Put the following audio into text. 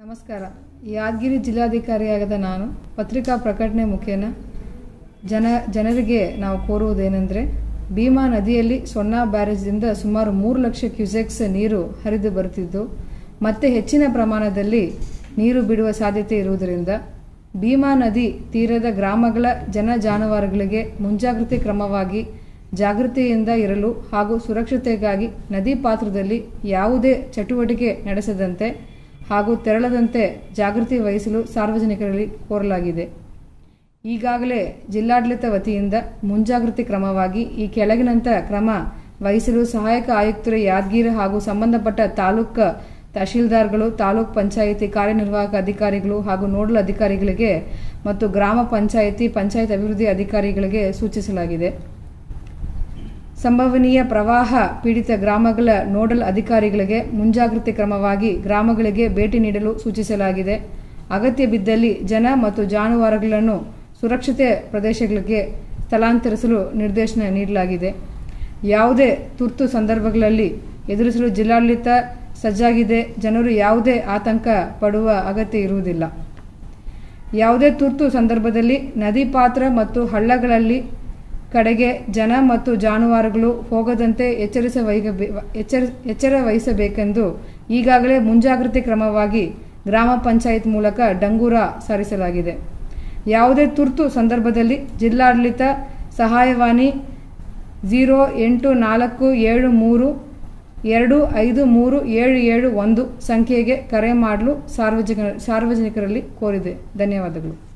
ನಮಸ್ಕಾರ ಯಾದಗಿರಿ ಜಿಲ್ಲಾಧಿಕಾರಿಯಾಗದ ನಾನು ಪತ್ರಿಕಾ ಪ್ರಕಟಣೆ ಮುಖೇನ ಜನ ಜನರಿಗೆ ನಾವು ಕೋರುವುದೇನೆಂದರೆ ಭೀಮಾ ನದಿಯಲ್ಲಿ ಸೊನ್ನಾ ಬ್ಯಾರೇಜ್ದಿಂದ ಸುಮಾರು ಮೂರು ಲಕ್ಷ ಕ್ಯೂಸೆಕ್ಸ್ ನೀರು ಹರಿದು ಬರುತ್ತಿದ್ದು ಮತ್ತೆ ಹೆಚ್ಚಿನ ಪ್ರಮಾಣದಲ್ಲಿ ನೀರು ಬಿಡುವ ಸಾಧ್ಯತೆ ಇರುವುದರಿಂದ ಭೀಮಾ ನದಿ ತೀರದ ಗ್ರಾಮಗಳ ಜನ ಜಾನುವಾರುಗಳಿಗೆ ಮುಂಜಾಗ್ರತೆ ಕ್ರಮವಾಗಿ ಜಾಗೃತಿಯಿಂದ ಇರಲು ಹಾಗೂ ಸುರಕ್ಷತೆಗಾಗಿ ನದಿ ಪಾತ್ರದಲ್ಲಿ ಯಾವುದೇ ಚಟುವಟಿಕೆ ನಡೆಸದಂತೆ ಹಾಗೂ ತೆರಳದಂತೆ ಜಾಗೃತಿ ವಹಿಸಲು ಸಾರ್ವಜನಿಕರಲ್ಲಿ ಕೋರಲಾಗಿದೆ ಈಗಾಗಲೇ ಜಿಲ್ಲಾಡಳಿತ ವತಿಯಿಂದ ಮುಂಜಾಗೃತಿ ಕ್ರಮವಾಗಿ ಈ ಕೆಳಗಿನಂತ ಕ್ರಮ ವಹಿಸಲು ಸಹಾಯಕ ಆಯುಕ್ತರು ಯಾದಗಿರಿ ಹಾಗೂ ಸಂಬಂಧಪಟ್ಟ ತಾಲೂಕ್ ತಹಶೀಲ್ದಾರ್ಗಳು ತಾಲೂಕ್ ಪಂಚಾಯಿತಿ ಕಾರ್ಯನಿರ್ವಾಹಕ ಅಧಿಕಾರಿಗಳು ಹಾಗೂ ನೋಡಲ್ ಅಧಿಕಾರಿಗಳಿಗೆ ಮತ್ತು ಗ್ರಾಮ ಪಂಚಾಯಿತಿ ಪಂಚಾಯತ್ ಅಭಿವೃದ್ಧಿ ಅಧಿಕಾರಿಗಳಿಗೆ ಸೂಚಿಸಲಾಗಿದೆ ಸಂಭವನೀಯ ಪ್ರವಾಹ ಪೀಡಿತ ಗ್ರಾಮಗಳ ನೋಡಲ್ ಅಧಿಕಾರಿಗಳಿಗೆ ಮುಂಜಾಗೃತಿ ಕ್ರಮವಾಗಿ ಗ್ರಾಮಗಳಿಗೆ ಭೇಟಿ ನೀಡಲು ಸೂಚಿಸಲಾಗಿದೆ ಅಗತ್ಯ ಬಿದ್ದಲ್ಲಿ ಜನ ಮತ್ತು ಜಾನುವಾರುಗಳನ್ನು ಸುರಕ್ಷಿತ ಪ್ರದೇಶಗಳಿಗೆ ಸ್ಥಳಾಂತರಿಸಲು ನಿರ್ದೇಶನ ನೀಡಲಾಗಿದೆ ಯಾವುದೇ ತುರ್ತು ಸಂದರ್ಭಗಳಲ್ಲಿ ಎದುರಿಸಲು ಜಿಲ್ಲಾಡಳಿತ ಸಜ್ಜಾಗಿದೆ ಜನರು ಯಾವುದೇ ಆತಂಕ ಪಡುವ ಅಗತ್ಯ ಇರುವುದಿಲ್ಲ ಯಾವುದೇ ತುರ್ತು ಸಂದರ್ಭದಲ್ಲಿ ನದಿ ಪಾತ್ರ ಮತ್ತು ಹಳ್ಳಗಳಲ್ಲಿ ಕಡೆಗೆ ಜನ ಮತ್ತು ಜಾನುವಾರುಗಳು ಹೋಗದಂತೆ ಎಚ್ಚರಿಸ ವಹಿಗಬೇ ಎಚ್ಚರ ಎಚ್ಚರ ವಹಿಸಬೇಕೆಂದು ಈಗಾಗಲೇ ಮುಂಜಾಗ್ರತೆ ಕ್ರಮವಾಗಿ ಗ್ರಾಮ ಪಂಚಾಯತ್ ಮೂಲಕ ಡಂಗೂರ ಸಾರಿಸಲಾಗಿದೆ ಯಾವುದೇ ತುರ್ತು ಸಂದರ್ಭದಲ್ಲಿ ಜಿಲ್ಲಾಡಳಿತ ಸಹಾಯವಾಣಿ ಝೀರೋ ಎಂಟು ನಾಲ್ಕು ಏಳು ಮೂರು ಎರಡು ಐದು ಮೂರು ಏಳು ಏಳು ಒಂದು ಸಂಖ್ಯೆಗೆ ಕರೆ ಮಾಡಲು ಸಾರ್ವಜನಿಕ ಸಾರ್ವಜನಿಕರಲ್ಲಿ ಕೋರಿದೆ ಧನ್ಯವಾದಗಳು